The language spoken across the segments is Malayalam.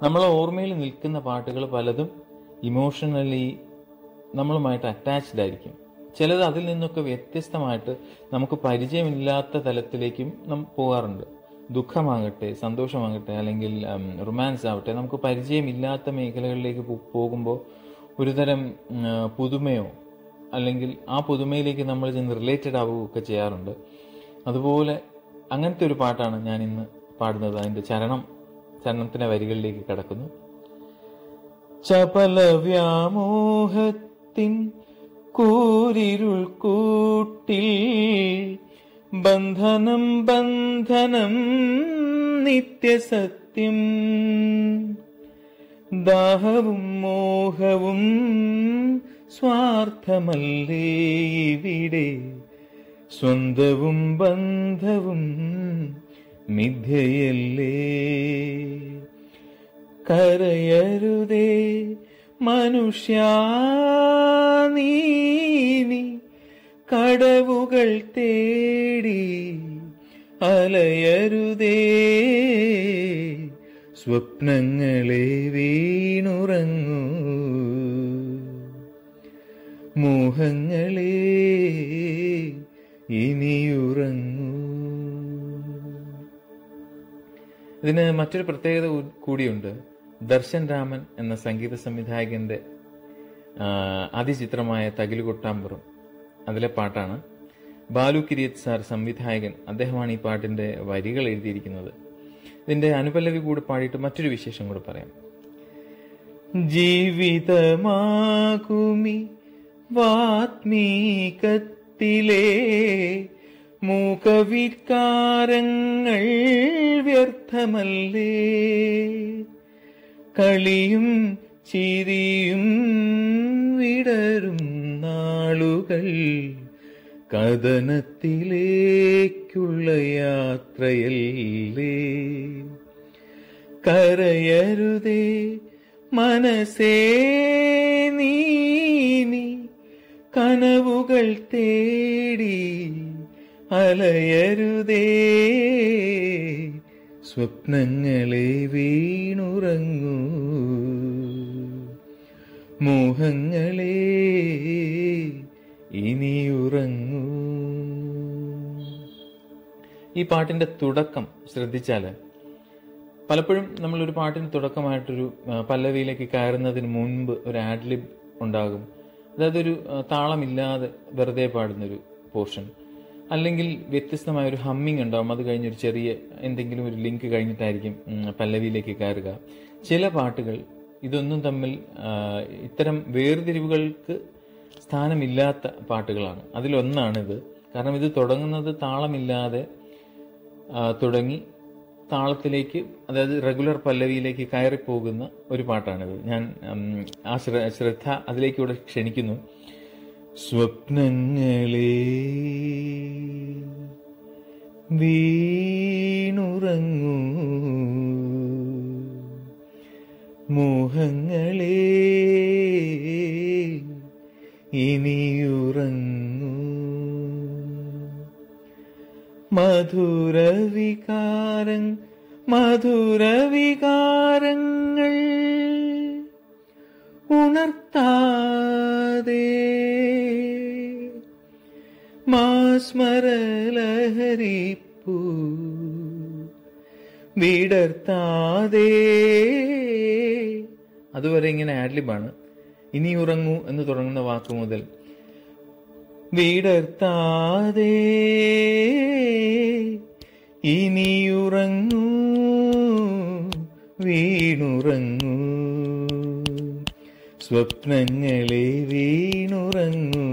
നമ്മളെ ഓർമ്മയിൽ നിൽക്കുന്ന പാട്ടുകൾ പലതും ഇമോഷണലി നമ്മളുമായിട്ട് അറ്റാച്ച്ഡ് ആയിരിക്കും ചിലത് അതിൽ നിന്നൊക്കെ വ്യത്യസ്തമായിട്ട് നമുക്ക് പരിചയമില്ലാത്ത തലത്തിലേക്കും നാം പോകാറുണ്ട് ദുഃഖമാകട്ടെ സന്തോഷമാകട്ടെ അല്ലെങ്കിൽ റൊമാൻസ് ആവട്ടെ നമുക്ക് പരിചയമില്ലാത്ത മേഖലകളിലേക്ക് പോ- പോകുമ്പോൾ ഒരുതരം ഉം, ആ, പുതുമയോ അല്ലെങ്കിൽ ആ പുതുമയിലേക്ക് നമ്മൾ ചെന്ന് റിലേറ്റഡ് ആവുകയൊക്കെ ചെയ്യാറുണ്ട് അതുപോലെ അങ്ങനത്തെ ഒരു പാട്ടാണ് ഞാൻ ഇന്ന് പാടുന്നത് അതിന്റെ ചരണം ചരണത്തിന്റെ വരികളിലേക്ക് കടക്കുന്നു ചപല വ്യാമോഹത്തിൻ കൂരിരുൾ കൂട്ടിൽ ബന്ധനം ബന്ധനം നിത്യസത്യം ദാഹവും മോഹവും സ്വാർത്ഥമല്ലേ ഇവിടെ സ്വന്തവും ബന്ധവും മിഥ്യയല്ലേ കരയരുതേ മനുഷ്യ നീനി കടവുകൾ തേടി അലയരുതേ സ്വപ്നങ്ങളെ വീണുറങ്ങൂ മോഹങ്ങളെ ഇനിയുറങ്ങൂ ഇതിന് മറ്റൊരു പ്രത്യേകത കൂ- കൂടിയുണ്ട് ദർശൻ രാമൻ എന്ന സംഗീത സംവിധായകന്റെ ആ, അതിചിത്രമായ തകിലുകൊട്ടാമ്പുറം അതിലെ പാട്ടാണ് ബാലു കിരിയത്ത് സാർ സംവിധായകൻ അദ്ദേഹമാണ് ഈ പാട്ടിന്റെ വരികൾ എഴുതിയിരിക്കുന്നത് ഇതിന്റെ അനുപല്ലവി കൂടെ പാടിയിട്ട് മറ്റൊരു വിശേഷം കൂടെ പറയാം ജീവിതമാകുമി വാത്മീകത്തിലെ മൂകവികാരങ്ങൾ വ്യർത്ഥമല്ലേ കളിയും ചിരിയും വിടരും നാളുകൾ കഥനത്തിലേക്കുള്ള യാത്രയല്ലേ കരയരുതേ മനസ്സേ നീനി കനവുകൾ തേടി അലയരുതേ സ്വപ്നങ്ങളെ വീണുറങ്ങൂ മോഹങ്ങളെ ഇനിയുറങ്ങൂ ഈ പാട്ടിന്റെ തുടക്കം ശ്രദ്ധിച്ചാല് പലപ്പോഴും നമ്മൾ ഒരു പാട്ടിന് തുടക്കമായിട്ടൊരു ആ, പല്ലവിയിലേക്ക് കയറുന്നതിന് മുൻപ് ഒരു ആഡ്ലിബ് ഉണ്ടാകും അതായത് ഒരു ആ, താളമില്ലാതെ വെറുതെ പാടുന്നൊരു പോർഷൻ അല്ലെങ്കിൽ വ്യത്യസ്തമായ ഒരു ഹമ്മിങ് ഉണ്ടാവും അത് കഴിഞ്ഞൊരു ചെറിയ എന്തെങ്കിലും ഒരു ലിങ്ക് കഴിഞ്ഞിട്ടായിരിക്കും ഉം, പല്ലവിയിലേക്ക് കയറുക ചില പാട്ടുകൾ ഇതൊന്നും തമ്മിൽ ആ, ഇത്തരം വേർതിരിവുകൾക്ക് സ്ഥാനമില്ലാത്ത പാട്ടുകളാണ് അതിലൊന്നാണിത് കാരണം ഇത് തുടങ്ങുന്നത് താളമില്ലാതെ ആ, തുടങ്ങി താളത്തിലേക്ക് അതായത് റെഗുലർ പല്ലവിയിലേക്ക് കയറി പോകുന്ന ഒരു പാട്ടാണിത് ഞാൻ ഉം, ആ ശ്ര- ശ്രദ്ധ അതിലേക്കൂടെ ക്ഷണിക്കുന്നു സ്വപ്നങ്ങളെ വീണുറങ്ങൂ മോഹങ്ങളെ ഇനിയുറങ്ങൂ മധുരവികാരം മധുരവികാരങ്ങൾ ഉണർത്താതെ മാസ്മരലഹരിപ്പൂ വിടർത്താതെ അതുവരെ ഇങ്ങനെ ആഡ്ലിബാണ് ഇനി ഉറങ്ങൂ എന്ന് തുടങ്ങുന്ന വാക്ക് മുതൽ വിടർത്താതെ ഇനിയുറങ്ങൂ വീണുറങ്ങൂ സ്വപ്നങ്ങളെ വീണുറങ്ങൂ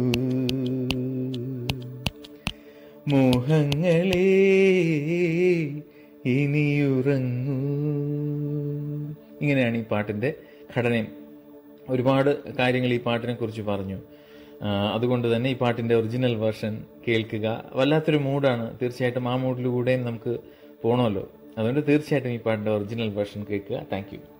മോഹങ്ങളെ ഇനിയുറങ്ങൂ ഇങ്ങനെയാണ് ഈ പാട്ടിന്റെ ഘടനയും ഒരുപാട് കാര്യങ്ങൾ ഈ പാട്ടിനെ കുറിച്ച് പറഞ്ഞു ആ, അതുകൊണ്ട് തന്നെ ഈ പാട്ടിന്റെ ഒറിജിനൽ വേർഷൻ കേൾക്കുക വല്ലാത്തൊരു മൂഡാണ് തീർച്ചയായിട്ടും ആ മൂഡിലൂടെയും നമുക്ക് പോകണമല്ലോ അതുകൊണ്ട് തീർച്ചയായിട്ടും ഈ പാട്ടിന്റെ ഒറിജിനൽ വേർഷൻ കേൾക്കുക താങ്ക് യു